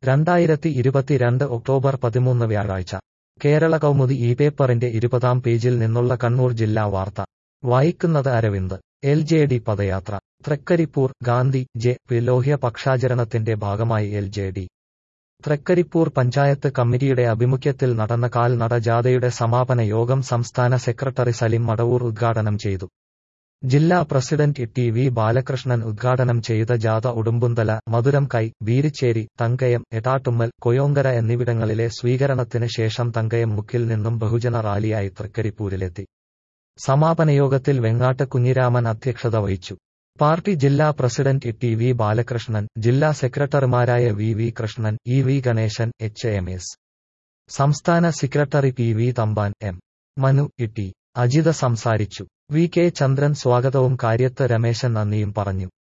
രണ്ടായിരത്തി ഇരുപത്തിരണ്ട് ഒക്ടോബർ പതിമൂന്ന് വ്യാഴാഴ്ച കേരള കൗമുദി ഈ പേപ്പറിന്റെ ഇരുപതാം പേജിൽ നിന്നുള്ള കണ്ണൂർ ജില്ലാ വാർത്ത വായിക്കുന്നത് അരവിന്ദ് എൽ ജെ ഡി പദയാത്ര തൃക്കരിപ്പൂർ ഗാന്ധി ജെ പി ലോഹ്യ പക്ഷാചരണത്തിന്റെ ഭാഗമായി L J D Thrikaripur panchayat കമ്മിറ്റിയുടെ ആഭിമുഖ്യത്തിൽ നടന്ന കാൽനട ജാഥയുടെ സമാപന യോഗം സംസ്ഥാന സെക്രട്ടറി സലിം മടവൂർ ഉദ്ഘാടനം ചെയ്തു ജില്ലാ പ്രസിഡന്റ് ടി വി ബാലകൃഷ്ണൻ ഉദ്ഘാടനം ചെയ്ത ജാഥ ഉടുമ്പുന്തല മധുരം കൈ ബീരിച്ചേരി തങ്കയം എടാട്ടുമ്മൽ കൊയോങ്കര എന്നിവിടങ്ങളിലെ സ്വീകരണത്തിന് ശേഷം തങ്കയം മുക്കിൽ നിന്നും ബഹുജന റാലിയായി തൃക്കരിപ്പൂരിലെത്തി സമാപന യോഗത്തിൽ വെങ്ങാട്ട് കുഞ്ഞിരാമൻ അധ്യക്ഷത വഹിച്ചു പാർട്ടി ജില്ലാ പ്രസിഡന്റ് ടി വി ബാലകൃഷ്ണൻ ജില്ലാ സെക്രട്ടറിമാരായ V V Krishnan E V Ganesan H M S സംസ്ഥാന secretary P V Thampan M Manu E T Ajitha സംസാരിച്ചു വി കെ ചന്ദ്രൻ സ്വാഗതവും കാര്യത്ത് രമേശൻ നന്ദിയും പറഞ്ഞു